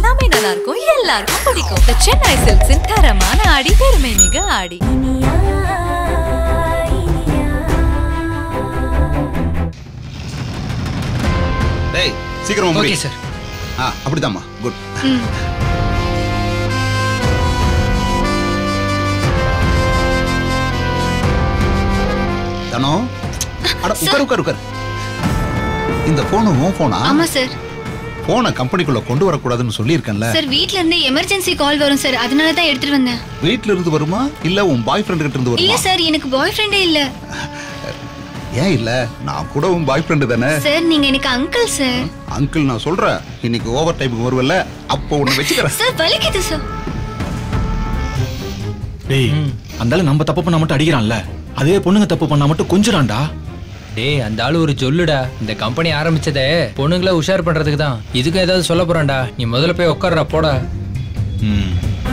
எல்லாமே நல்லா இருக்கும் எல்லாருக்கும் பிடிக்கும் The சென்னை சில்க்ஸின் தரமான ஆடி பெருமை மிக ஆடி டேய் சீக்கிரமா முடி ஓகே சார் ஆ அப்படிதாம்மா குட் தனோ அட உட்காரு உட்காரு உட்காரு இந்த போனு உன் போனா ஆமா சார் போனை கம்பெனிக்குள்ள கொண்டு வரக்கூடாதுன்னு சொல்லியிருக்கேன்ல சார் வீட்ல இருந்து எமர்ஜென்சி கால் வரும் சார் அதனால தான் எடுத்துட்டு வந்தேன் வீட்ல இருந்து வருமா இல்ல உன் பாய் ஃப்ரெண்ட் கிட்ட இருந்து இல்ல வருமா சார் எனக்கு பாய் ஃப்ரெண்டே இல்ல ஏன் இல்ல நான் கூட உன் பாய் ஃப்ரெண்டு தானே சார் நீங்க எனக்கு அங்கிள் சார் அங்கிள் நான் சொல்றேன் இன்னைக்கு ஓவர் டைமுக்கு வருவல்ல அப்போ உன்னை வச்சுக்கிறேன் சார் வலிக்குது சார் டேய் அந்தால நம்ம தப்பு பண்ணா மட்டும் அடிக்கிறான்ல அதே பொண்ணுங்க தப்பு பண்ணா மட்டும் கொஞ்சிடான்டா டேய் அந்த ஆளு ஒரு சொல்லுடா இந்த கம்பெனி ஆரம்பிச்சதே பொண்ணுங்கள உஷார் பண்றதுக்கு தான் இதுக்கும் ஏதாவது சொல்ல போறான்டா நீ முதல்ல போய் உட்கார்றா போடா ம்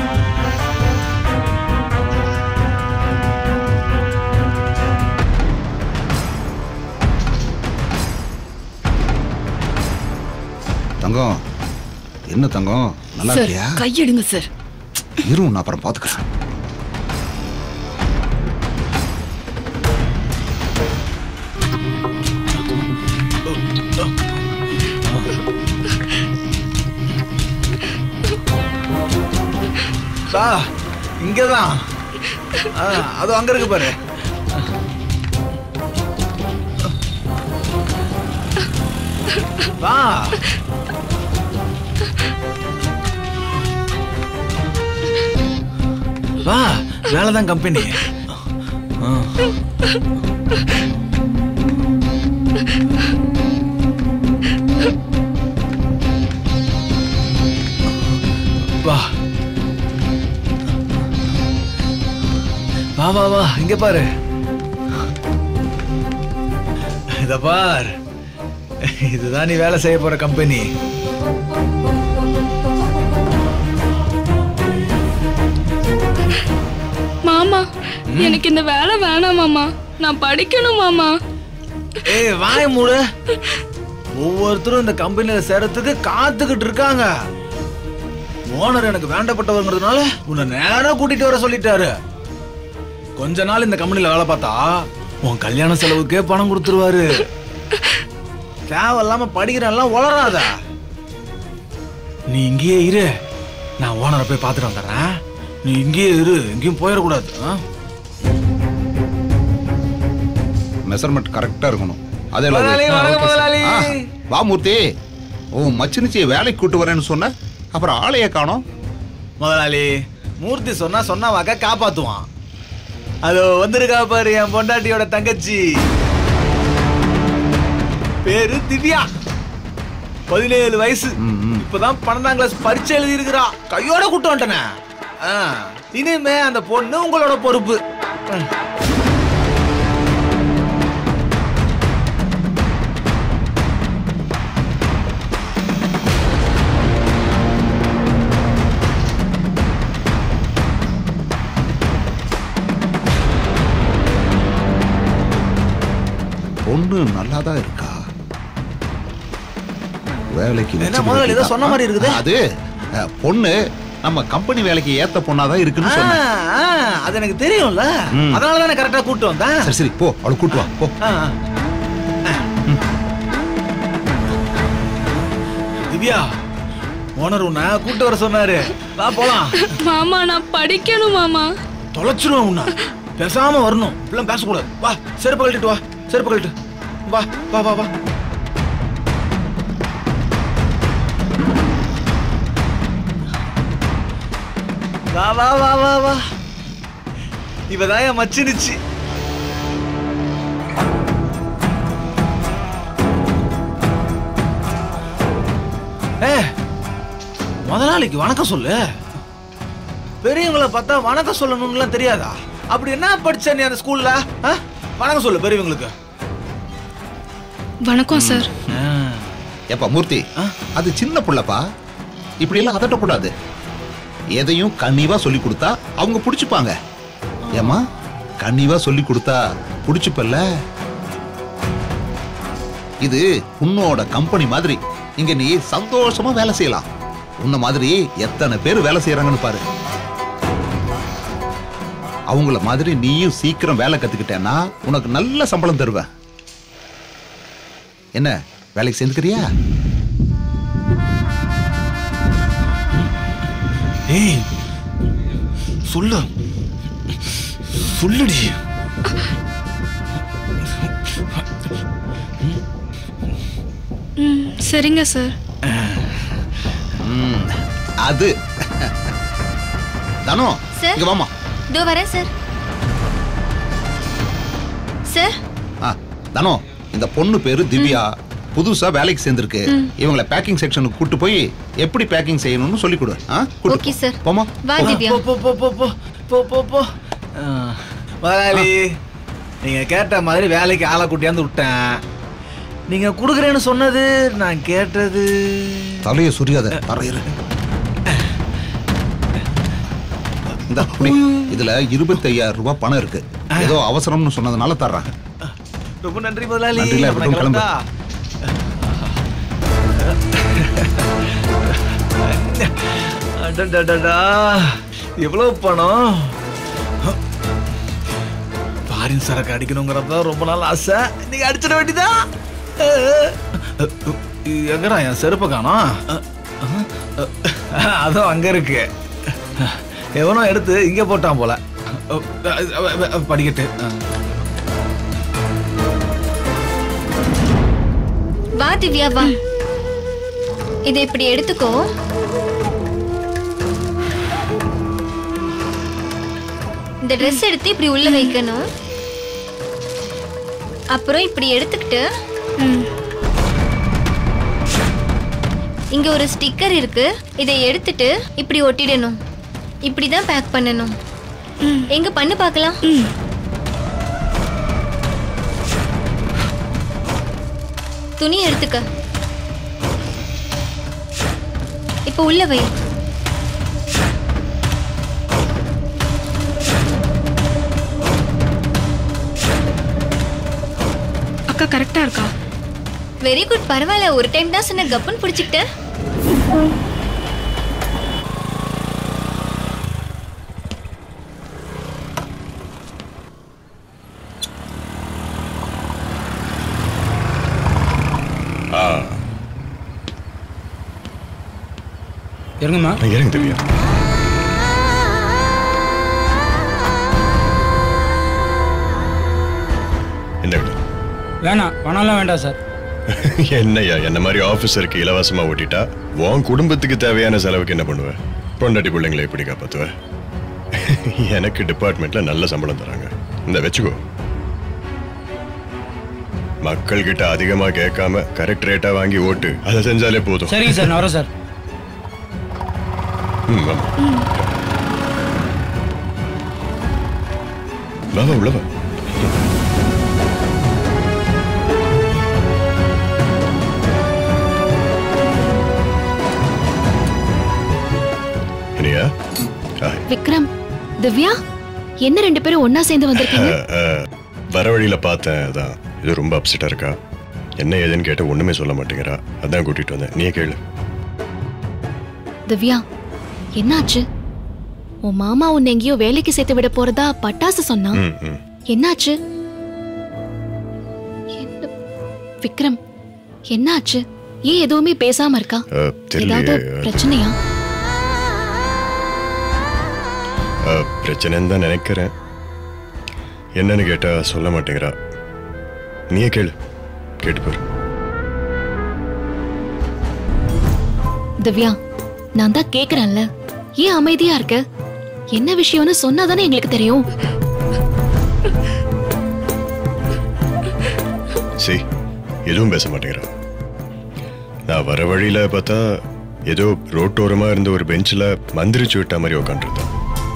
தங்கம் என்ன தங்கம் நல்லா சார் இருக்கியா கையெடுங்க சார் இரு நான் அப்புறம் பாத்துக்கிறேன் பா இங்கதான் ஆ, அது அங்க இருக்கு பாரு வா வா வேலைதான் கம்பெனி வா வா வா வா இங்க பாரு இத பார் இதுதான் நீ வேலை செய்ய போற கம்பெனி மாமா எனக்கு இந்த வேலை வேணாம் மாமா நான் படிக்கணும் மாமா ஏய் வாய மூடு ஒவ்வொருத்தரும் இந்த கம்பெனில சேரத்துக்கு காத்துக்கிட்டு இருக்காங்க ஓனர் எனக்கு வேண்டப்பட்டவங்கிறதுனால உன்னை நேரா கூட்டிட்டு வர சொல்லிட்டாரு கொஞ்ச நாள் இந்த கம்பெனில வேலை பார்த்தா உன் கல்யாண செலவுக்கே பணம் கொடுத்துருவாரு தேவையில்லாம படிக்கிறெல்லாம் வளராத நீ இங்கேயே இரு நான் ஓனரை போய் பார்த்துட்டு வந்துடுறேன் நீ இங்கேயே இரு எங்கேயும் போயிடக்கூடாது ஆ? மெஷர்மெண்ட் கரெக்டா இருக்கணும் அதே முதலாளி, வணக்கம் முதலாளி. வா மூர்த்தி உன் மச்சினிச்சியை வேலைக்கு கூட்டு வரேன்னு சொன்ன அப்புறம் ஆளையே காணோம் முதலாளி மூர்த்தி சொன்னா சொன்னா வாக்க காப்பாத்துவான் அதோ வந்திருக்கா பாரு என் பொண்டாட்டியோட தங்கச்சி பேரு திவ்யா பதினேழு வயசு ம், ம். இப்பதான் பன்னெண்டாம் கிளாஸ் பரீட்சை எழுதி இருக்கிறா கையோட கூட்டு வந்துட்டனே ஆ, இனிமே அந்த பொண்ணு உங்களோட பொறுப்பு ம். பொண்ணு நல்லா தான் இருக்கா வேலைக்கு என்ன வச்சுக்க முதலாளி, ஏதோ வேண்டியதா? சொன்ன மாதிரி இருக்குதே? அது அஹ், பொண்ணு நம்ம கம்பெனி வேலைக்கு ஏத்த பொண்ணாதான் இருக்குன்னு ஆ, சொன்னேன் ஆ, அது எனக்கு தெரியும்ல ம். அதனால தானே கரெக்டா கூட்டு வந்தேன் சரி சரி போ அவளை கூட்டு வா போ ஆ, ஆ. திவ்யா ஓனர் உன்னை கூட்டு வர சொன்னாரு வா போலாம் மாமா நான் படிக்கணும் மாமா தொலைச்சிருவேன் உன்னை பேசாம வரணும் இப்பெல்லாம் பேசக்கூடாது வா செருப்பு கழட்டிட்டு வா செருப்பு கழட்டு வா வா வா வா வா வா வா வா வா இவதான் என் மச்சினுச்சு ஏ முதலாளிக்கு வணக்கம் சொல்லு பெரியவங்கள பார்த்தா வணக்கம் சொல்லணும்லாம் தெரியாதா அப்படி என்ன படிச்ச நீ அந்த ஸ்கூல்ல ஆ? வணக்கம் சொல்லு பெரியவங்களுக்கு வணக்கம் சார் ஏப்பா மூர்த்தி ஆ? அது சின்ன புள்ளப்பா இப்படி எல்லாம் அதட்டக்கூடாது எதையும் கனிவா சொல்லி கொடுத்தா அவங்க புடிச்சுப்பாங்க ஏமா கனிவா சொல்லி கொடுத்தா புடிச்சுப்பல்ல இது உன்னோட கம்பெனி மாதிரி இங்க நீ சந்தோஷமா வேலை செய்யலாம் உன்ன மாதிரி எத்தனை பேர் வேலை செய்யறாங்கன்னு பாரு அவங்கள மாதிரி நீயும் சீக்கிரம் வேலை கத்துக்கிட்டேன்னா உனக்கு நல்ல சம்பளம் தருவேன் என்ன வேலைக்கு சேர்ந்துக்கிறியா ஏய் சொல்லு சொல்லுடி ம் சரிங்க சார் ம், அது தனோ சார்? இங்க வாமா இதோ வரேன் சார் சார் ஆ, தனோ இந்த பொண்ணு பேரு திவ்யா புதுசா வேலைக்கு சேர்ந்திருக்கு இவங்களை பேக்கிங் செக்ஷனுக்கு கூட்டு போய் எப்படி பேக்கிங் செய்யணும்னு சொல்லி கொடு ஆ? கூட்டு ஓகே போ. சார். போமா வா திவ்யா போ போ போ போ போ போ போ போ ஆ, முதலாளி நீங்க கேட்ட மாதிரி வேலைக்கு ஆளை கூட்டியாந்து விட்டேன் நீங்க குடுக்குறேன்னு சொன்னது நான் கேட்டது தலைய சுரியாத தரையிரு இந்த குடி. இதுல இருபத்தி ஐயாயிரம் ரூபாய் பணம் இருக்கு ஏதோ அவசரம்னு சொன்னதுனால தர்றாங்க ரொம்ப நன்றி முதலாளி நன்றில, அப்ப நான் இருக்கட்டும், கிளம்பு. கிளம்புதா? அடடடடா, எவ்வளவு பணம் பாரின் சரக்கு அடிக்கணுங்கிறத ரொம்ப நாள் ஆசை நீங்க அடிச்சிட வேண்டியதா எங்கடா என் செருப்பை காணோம் அதுவும் அங்க இருக்கு எவனோ எடுத்து இங்க போட்டான் போல படிக்கட்டு வா திவ்யா வா இதை இப்படி எடுத்துக்கோ இந்த ட்ரெஸ் எடுத்து இப்படி உள்ள வைக்கணும் அப்புறம் இப்படி எடுத்துக்கிட்டு ம் இங்க ஒரு ஸ்டிக்கர் இருக்கு இதை எடுத்துட்டு இப்படி ஒட்டிடணும் இப்படி தான் பேக் பண்ணணும் எங்க பண்ணு பார்க்கலாம் ம் துணி எடுத்துக்க இப்போ உள்ள வை அக்கா கரெக்டா இருக்கா வெரி குட் பரவாயில்ல ஒரு டைம் தான் சொன்ன கப்புன்னு பிடிச்சிக்கிட்ட இறங்குமா இறங்க திவ்யா என்ன விடு வேணாம் பணம்லாம் வேண்டாம் சார் என்னய்யா என்ன மாதிரி ஆபீசருக்கு இலவசமா ஓட்டிட்டா உன் குடும்பத்துக்கு தேவையான செலவுக்கு என்ன பண்ணுவ பொண்டாட்டி பிள்ளைங்களை எப்படி காப்பாத்துவ எனக்கு டிபார்ட்மெண்ட்ல நல்ல சம்பளம் தராங்க இந்த வச்சுக்கோ மக்கள் கிட்ட அதிகமா கேட்காம கரெக்ட் ரேட்டா வாங்கி ஓட்டு அதை செஞ்சாலே போதும் சரிங்க சார் நான் வரேன் சார் ம், ஆமா. வா வா, உள்ள வா இனியா ஹாய் விக்ரம் திவ்யா என்ன ரெண்டு பேரும் ஒன்னா சேர்ந்து வந்திருக்கீங்க அஹ், வர வழியில பார்த்தேன் அதான் இது ரொம்ப அப்செட்டா இருக்கா என்ன ஏதுன்னு கேட்ட ஒண்ணுமே சொல்ல மாட்டேங்கிறா அதான் கூட்டிட்டு வந்தேன் நீயே கேளு திவ்யா என்னாச்சு உன் மாமா உன்னை எங்கேயோ வேலைக்கு சேர்த்து விட போறதா பட்டாசு சொன்னான் ம் ம் என்னாச்சு என்ன விக்ரம் என்னாச்சு ஏன் எதுவுமே பேசாம இருக்கா அஹ், ஏதாவது தெரியலையே பிரச்சனையா அஹ், பிரச்சனைன்னு தான் நினைக்கிறேன் என்னன்னு கேட்டா சொல்ல மாட்டேங்கிறா நீயே கேளு கேட்டு பாரு திவ்யா நான் தான் கேக்குறேன்ல ஏன் அமைதியா இருக்க என்ன விஷயம்னு சொன்னாதானே எங்களுக்கு தெரியும் சரி எதுவும் பேச மாட்டேங்கிறா நான் வர வழியில பார்த்தா ஏதோ ரோட்டோரமா இருந்த ஒரு பெஞ்சில் மந்திரிச்சு விட்ட மாதிரி உட்காந்துருந்தேன்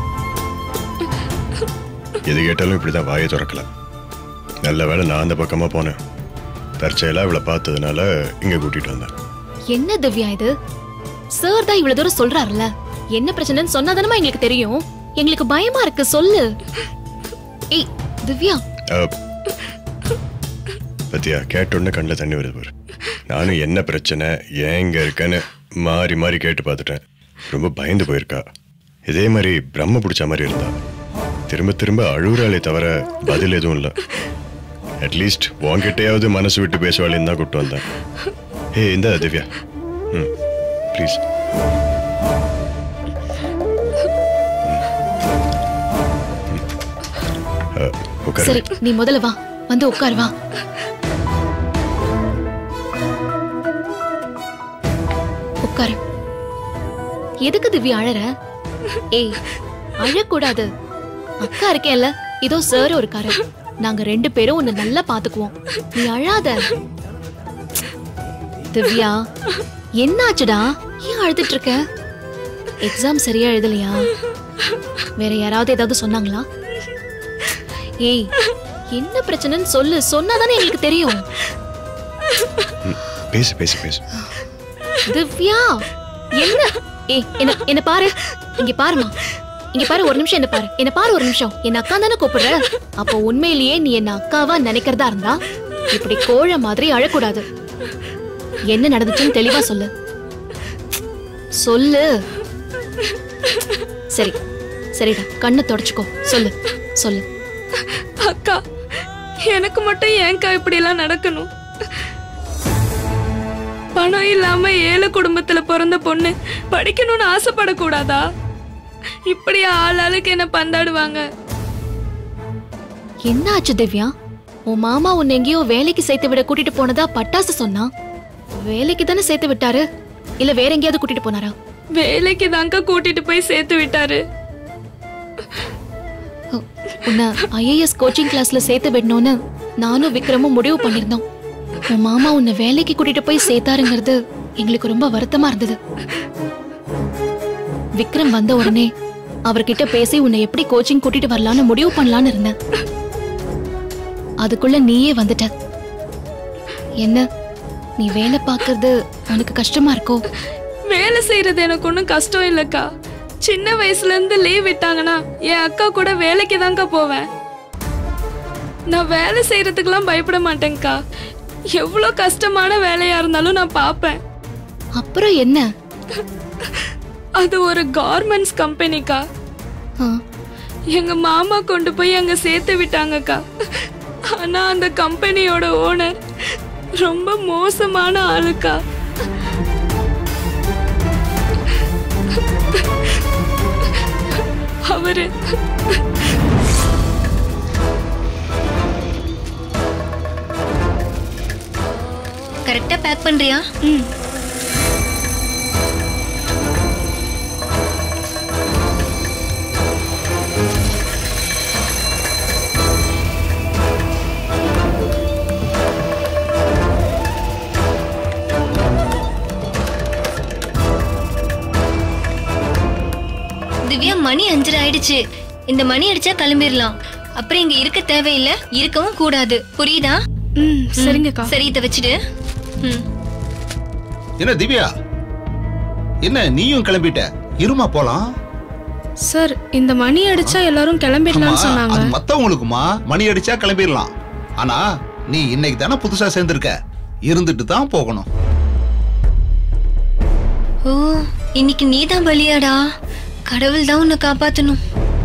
எது கேட்டாலும் இப்படிதான் வாயை திறக்கல நல்ல வேளை நான் அந்த பக்கமா போனேன் தற்செயலா இவளை பார்த்ததுனால இங்க கூட்டிட்டு வந்தேன் என்ன திவ்யா இது சார் தான் இவ்வளவு தூரம் சொல்றாருல்ல என்ன பிரச்சனைன்னு சொன்னாதானமா எங்களுக்கு தெரியும் எங்களுக்கு பயமா இருக்கு சொல்லு ஏய் திவ்யா அஹ், பத்தியா கேட்டோன்னு கண்ணில் தண்ணி வருது பாரு நானும் என்ன பிரச்சனை ஏன் இங்க இருக்கேன்னு மாறி மாறி கேட்டு பார்த்துட்டேன் ரொம்ப பயந்து போயிருக்கா இதே மாதிரி பிரம்ம பிடிச்ச மாதிரி இருந்தா திரும்ப திரும்ப அழுகுறாளே தவிர பதில் எதுவும் இல்லை அட்லீஸ்ட் உன்கிட்டயாவது மனசு விட்டு பேசுவாளேன்னு தான் கூப்பிட்டு வந்தேன் ஏய் இந்த திவ்யா ம் ப்ளீஸ் உட்காரு சரி நீ முதல்ல வா வந்து உட்கார் வா உட்காரு எதுக்கு திவ்யா அழற ஏய் அழக்கூடாது அக்கா இருக்கேன்ல இதோ சார் இருக்காரு நாங்க ரெண்டு பேரும் உன்னை நல்லா பாத்துக்குவோம் நீ அழாத திவ்யா என்னாச்சுடா ஏன் அழுதுட்டு இருக்க எக்ஸாம் சரியா எழுதலையா வேற யாராவது ஏதாவது சொன்னாங்களா ஏய் என்ன பிரச்சனைன்னு சொல்லு சொன்னாதானே எங்களுக்கு தெரியும் பேசு பேசு பேசு திவ்யா என்ன ஏய் என்ன என்ன பாரு இங்க பாருமா இங்க பாரு ஒரு நிமிஷம் என்ன பாரு என்ன பாரு ஒரு நிமிஷம் என்ன அக்கா தானே கூப்பிடுற அப்போ உண்மையிலேயே நீ என்ன அக்காவா நினைக்கிறதா இருந்தா இப்படி கோழ மாதிரி அழக்கூடாது என்ன நடந்துச்சுன்னு தெளிவா சொல்லு சொல்லு சரி சரிடா கண்ணை தொடச்சுக்கோ சொல்லு சொல்லு அக்கா எனக்கு மட்டும் ஏன்க்கா இப்படி எல்லாம் நடக்கணும் பணம் இல்லாம ஏழை குடும்பத்துல பிறந்த பொண்ணு படிக்கணும்னு ஆசைப்படக்கூடாதா இப்படி ஆள் ஆளுக்கு என்ன பந்தாடுவாங்க என்ன ஆச்சு திவ்யா உன் மாமா உன்னை எங்கேயோ வேலைக்கு சேர்த்து விட கூட்டிட்டு போனதா பட்டாசு சொன்னா வேலைக்கு தானே சேர்த்து விட்டாரு இல்ல வேற எங்கேயாவது கூட்டிட்டு போனாரா வேலைக்கு தாங்க கூட்டிட்டு போய் சேர்த்து விட்டாரு உ- உன்னை ஐஏஎஸ் கோச்சிங் கிளாஸ்ல சேர்த்து விடணும்னு நானும் விக்ரமும் முடிவு பண்ணிருந்தோம் உன் மாமா உன்னை வேலைக்கு கூட்டிட்டு போய் சேர்த்தாருங்கிறது எங்களுக்கு ரொம்ப வருத்தமா இருந்தது விக்ரம் வந்த உடனே அவர்கிட்ட பேசி உன்னை எப்படி கோச்சிங் கூட்டிட்டு வரலாம்னு முடிவு பண்ணலாம்னு இருந்தேன் அதுக்குள்ள நீயே வந்துட்ட என்ன நீ வேலை பார்க்கறது உனக்கு கஷ்டமா இருக்கோ வேலை செய்யறது எனக்கு ஒன்றும் கஷ்டம் இல்லக்கா சின்ன வயசுல இருந்து லீவ் விட்டாங்கன்னா என் அக்கா கூட வேலைக்கு தாங்க போவேன் நான் வேலை செய்யறதுக்கெல்லாம் பயப்பட மாட்டேங்க்கா எவ்வளோ கஷ்டமான வேலையா இருந்தாலும் நான் பார்ப்பேன் அப்புறம் என்ன அது ஒரு கார்மெண்ட்ஸ் கம்பெனிக்கா ஆ, எங்க மாமா கொண்டு போய் அங்க சேர்த்து விட்டாங்கக்கா ஆனா அந்த கம்பெனியோட ஓனர் ரொம்ப மோசமான ஆளுக்கா அவரு கரெக்டா பேக் பண்றியா திவ்யா மணி அஞ்சரை ஆயிடுச்சு இந்த மணி அடிச்சா கிளம்பிடலாம் அப்புறம் இங்க இருக்க தேவையில்லை இருக்கவும் கூடாது புரியுதா ம் சரிங்கக்கா சரி இதை வச்சுடு ம் என்ன திவ்யா என்ன நீயும் கிளம்பிட்ட இருமா போலாம் சார் இந்த மணி அடிச்சா எல்லாரும் ஆமா, கிளம்பிடலாம்னு சொன்னாங்க அது மத்தவங்களுக்குமா மணி அடிச்சா கிளம்பிடலாம் ஆனா நீ இன்னைக்கு தானே புதுசா சேர்ந்திருக்க இருந்துட்டு தான் போகணும் ஓ இன்னைக்கு நீதான் பலியாடா கடவுள் தான் உன்னை காப்பாத்தணும்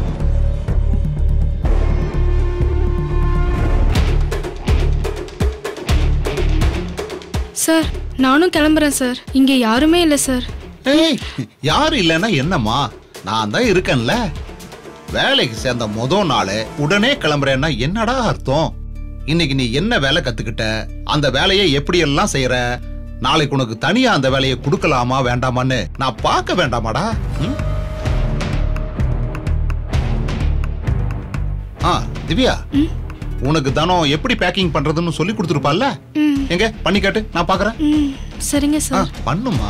சார் நானும் கிளம்புறேன் சார் இங்க யாருமே இல்லை சார் ஏய் யாரு இல்லைன்னா என்னம்மா நான் தான் இருக்கேன்ல வேலைக்கு சேர்ந்த முத நாள் உடனே கிளம்புறேன்னா என்னடா அர்த்தம் இன்னைக்கு நீ என்ன வேலை கத்துக்கிட்ட அந்த வேலையை எப்படி எல்லாம் செய்யற நாளைக்கு உனக்கு தனியா அந்த வேலையை கொடுக்கலாமா வேண்டாமான்னு நான் பார்க்க வேண்டாமாடா ம்? ஆ திவ்யா உனக்கு தானோ எப்படி பேக்கிங் பண்றதுன்னு சொல்லி கொடுத்துருப்பால எங்க பண்ணி காட்டு நான் பாக்குறேன் ம் சரிங்க ஆ, சார் பண்ணுமா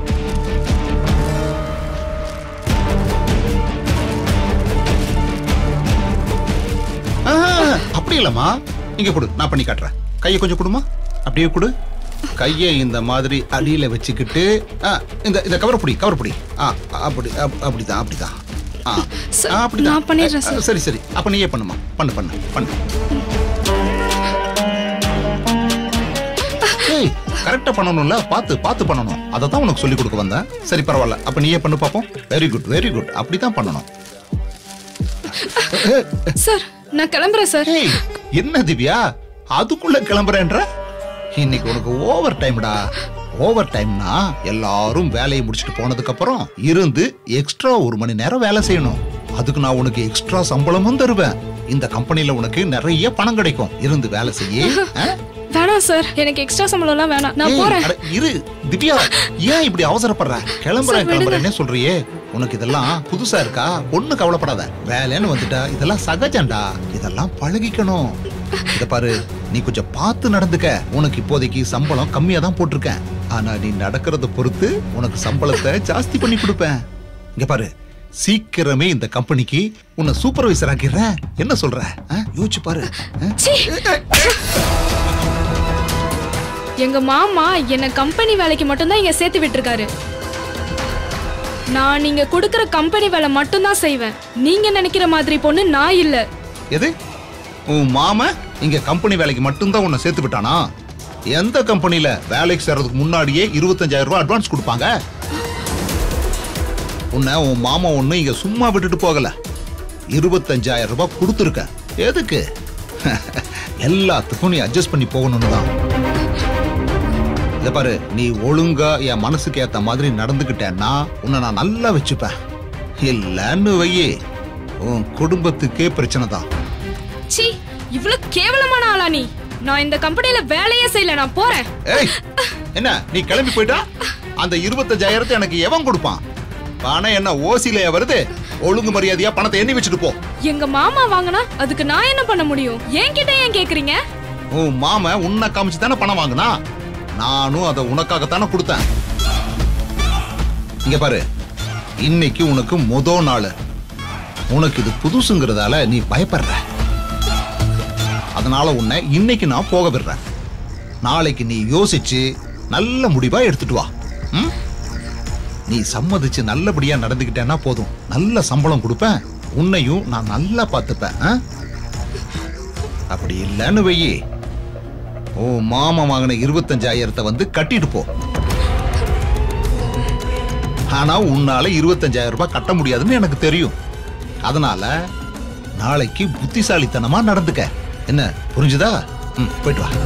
ஆ, அப்படி இல்லம்மா இங்க கொடு நான் பண்ணி காட்டுறேன் கையை கொஞ்சம் கொடுமா அப்படியே கொடு கையை இந்த மாதிரி அடியில வச்சுக்கிட்டு ஆ, இந்த இந்த கவர் புடி கவர் புடி ஆ அப்படி அப்- அப்படிதான் அப்படிதான் ஆ ச- ஆ, அப்படிதான் நான் பண்ணிடுறேன் ஆ, சரி சரி அப்ப நீயே பண்ணுமா பண்ணு பண்ணு பண்ணு ஏய் கரெக்டா பண்ணணும்ல பார்த்து பார்த்து பண்ணணும் அதை தான் உனக்கு சொல்லி கொடுக்க வந்தேன் சரி பரவாயில்ல அப்ப நீயே பண்ணு பாப்போம் வெரி குட் வெரி குட் அப்படிதான் பண்ணணும் சார் நான் கிளம்புறேன் சார் ஏய் என்ன திவ்யா அதுக்குள்ள கிளம்புறேன்ற இன்னைக்கு உனக்கு ஓவர் டைம்டா ஓவர் டைம்னா எல்லாரும் வேலையை முடிச்சுட்டு போனதுக்கு அப்புறம் இருந்து எக்ஸ்ட்ரா ஒரு மணி நேரம் வேலை செய்யணும் அதுக்கு நான் உனக்கு எக்ஸ்ட்ரா சம்பளமும் தருவேன் இந்த கம்பெனில உனக்கு நிறைய பணம் கிடைக்கும் இருந்து வேலை செய்ய ஆ? வேணாம் சார் எனக்கு எக்ஸ்ட்ரா சம்பளம்லாம் வேணாம் நான் ஏய், போறேன் அட, இரு திவ்யா ஏன் இப்படி அவசரப்படுற கிளம்புறேன் சார், விடுங்க. கிளம்புறேன்னே சொல்றியே உனக்கு இதெல்லாம் புதுசா இருக்கா ஒண்ணு கவலைப்படாத வேலைன்னு வந்துட்டா இதெல்லாம் சகஜம்டா இதெல்லாம் பழகிக்கணும் இத பாரு நீ கொஞ்சம் பார்த்து நடந்துக்க உனக்கு இப்போதைக்கு சம்பளம் கம்மியா தான் போட்டிருக்கேன் ஆனா நீ நடக்கிறத பொறுத்து உனக்கு சம்பளத்தை ஜாஸ்தி பண்ணி கொடுப்பேன் இங்க பாரு சீக்கிரமே இந்த கம்பெனிக்கு உன்னை சூப்பர்வைசர் ஆக்கிடுறேன் என்ன சொல்ற ஆ? யோசிச்சு பாரு ஆ? சீ. எங்க மாமா என்ன கம்பெனி வேலைக்கு மட்டும்தான் இங்க சேர்த்து விட்டுருக்காரு நான் நீங்க கொடுக்கற கம்பெனி வேலை மட்டும்தான் செய்வேன் நீங்க நினைக்கிற மாதிரி பொண்ணு நான் இல்ல எது உன் மாம இங்க கம்பெனி வேலைக்கு மட்டும்தான் உன்னை சேர்த்து விட்டானா எந்த கம்பெனில வேலைக்கு சேர்றதுக்கு முன்னாடியே இருபத்தஞ்சாயிரம் ரூபாய் அட்வான்ஸ் கொடுப்பாங்க உன்னை உன் மாமா ஒண்ணு இங்க சும்மா விட்டுட்டு போகல இருபத்தஞ்சாயிரம் ரூபாய் கொடுத்துருக்க எதுக்கு எல்லாத்துக்கும் நீ அட்ஜஸ்ட் பண்ணி போகணும்னு தான் இத பாரு நீ ஒழுங்கா என் மனசுக்கு ஏத்த மாதிரி நடந்துக்கிட்டேன்னா உன்னை நான் நல்லா வச்சுப்பேன் இல்லன்னு வையே உன் குடும்பத்துக்கே பிரச்சனை தான் சி இவ்வளவு கேவலமான ஆளா நீ நான் இந்த கம்பெனில வேலையே செய்யல நான் போறேன் ஏய் என்ன நீ கிளம்பி போயிட்டா அந்த இருபத்தஞ்சாயிரத்தை எனக்கு எவன் கொடுப்பான் பணம் என்ன ஓசிலையா வருது ஒழுங்கு மரியாதையா பணத்தை எண்ணி வச்சுட்டு போ எங்க மாமா வாங்கினா அதுக்கு நான் என்ன பண்ண முடியும் என்கிட்ட ஏன் கேக்குறீங்க உன் மாம உன்னை காமிச்சு தானே பணம் வாங்கினா நானும் அதை உனக்காகத்தானே கொடுத்தேன் இங்க பாரு இன்னைக்கு உனக்கு முத நாள் உனக்கு இது புதுசுங்கிறதால நீ பயப்படுற அதனால உன்னை இன்னைக்கு நான் போக விடுறேன் நாளைக்கு நீ யோசிச்சு நல்ல முடிவா எடுத்துட்டு வா ம்? நீ சம்மதிச்சு நல்லபடியா நடந்துக்கிட்டேன்னா போதும் நல்ல சம்பளம் கொடுப்பேன் உன்னையும் நான் நல்லா பார்த்துப்பேன் ஆ? அப்படி இல்லைன்னு வையே ஓ மாமா வாங்கின இருபத்தஞ்சாயிரத்தை வந்து கட்டிட்டு போ ஆனா உன்னால இருபத்தஞ்சாயிரம் ரூபாய் கட்ட முடியாதுன்னு எனக்கு தெரியும் அதனால நாளைக்கு புத்திசாலித்தனமா நடந்துக்க என்ன புரிஞ்சுதா ம் போயிட்டு வா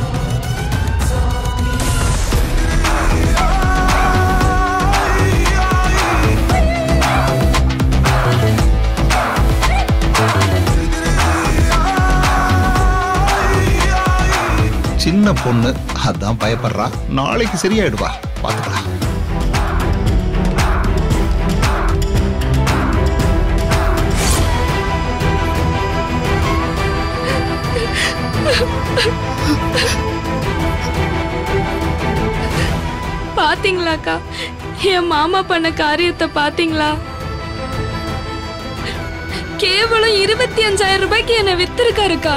சின்ன பொண்ணு அதான் பயப்படுறா நாளைக்கு சரியாயிடுவா பாத்துக்கலாம் பாத்தீங்களாக்கா என் மாமா பண்ண காரியத்தை பாத்தீங்களா கேவலம் இருபத்தி அஞ்சாயிரம் ரூபாய்க்கு என்ன வித்திருக்காருக்கா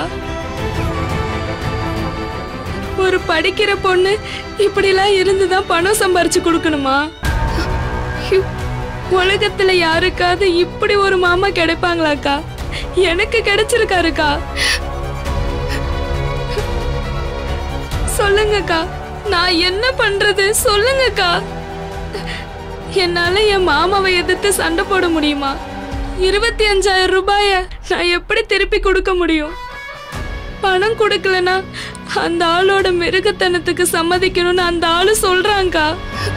ஒரு படிக்கிற பொண்ணு இப்படிலாம் இருந்துதான் பணம் சம்பாரிச்சு கொடுக்கணுமா ஹியூ, உலகத்துல யாருக்காவது இப்படி ஒரு மாமா கிடைப்பாங்களாக்கா எனக்கு கிடைச்சிருக்காருக்கா சொல்லுங்கக்கா நான் என்ன பண்றது சொல்லுங்கக்கா என்னால என் மாமாவை எதிர்த்து சண்டை போட முடியுமா இருபத்தி அஞ்சாயிரம் ரூபாய நான் எப்படி திருப்பி கொடுக்க முடியும் பணம் கொடுக்கலனா அந்த ஆளோட மிருகத்தனத்துக்கு சம்மதிக்கணும்னு அந்த ஆளு சொல்றாங்கக்கா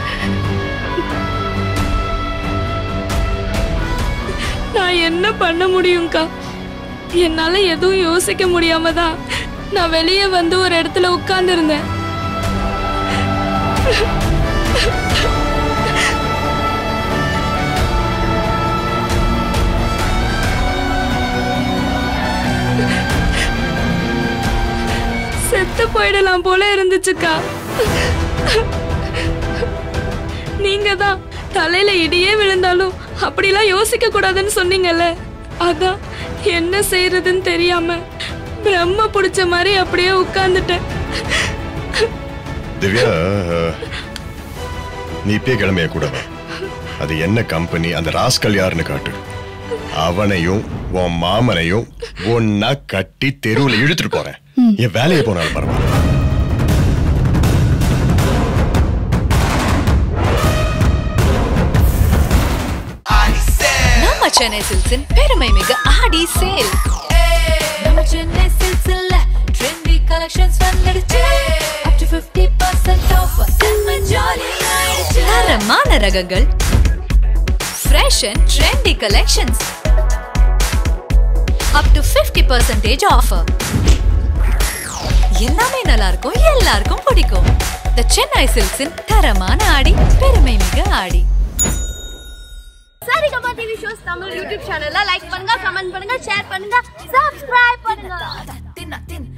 நான் என்ன பண்ண முடியும்க்கா என்னால எதுவும் யோசிக்க முடியாம தான் நான் வெளியே வந்து ஒரு இடத்துல உட்கார்ந்திருந்தேன் செத்து போயிடலாம் போல இருந்துச்சுக்கா நீங்க தான் தலையில இடியே விழுந்தாலும் அப்படிலாம் யோசிக்க கூடாதுன்னு சொன்னீங்கல்ல அதான் என்ன செய்யறதுன்னு தெரியாம பிரம்ம பிடிச்ச மாதிரி அப்படியே உட்கார்ந்துட்டேன் திவ்யா நீ இப்பயே கிளம்பிய கூட வா. அது என்ன கம்பெனி அந்த ராஸ்கல் யாருன்னு காட்டு அவனையும் உன் மாமனையும் ஒன்னா கட்டி தெருவுல இழுத்துட்டு போறேன் என் வேலையை போனாலும் பரவாயில்ல சென்னை சில்க்ஸின் பெருமை மிகு ஆடி சேல் நம்ம சென்னை சில்க்ஸ்ல ட்ரெண்டி கலெக்ஷன்ஸ் வந்துடுச்சு அப் டு 50% ஆஃப் செம்ம ஜாலி ஆயிடுச்சு தரமான ரகங்கள் fresh and trendy collections up to 50% offer எல்லாமே நல்லா இருக்கும் எல்லாருக்கும் பிடிக்கும் த சென்னை சில்க்ஸின் தரமான ஆடி பெருமை மிகு Aadi Saregama TV shows Tamil YouTube சேனல்ல லைக் பண்ணுங்க கமெண்ட் பண்ணுங்க ஷேர் பண்ணுங்க சப்ஸ்கிரைப் பண்ணுங்க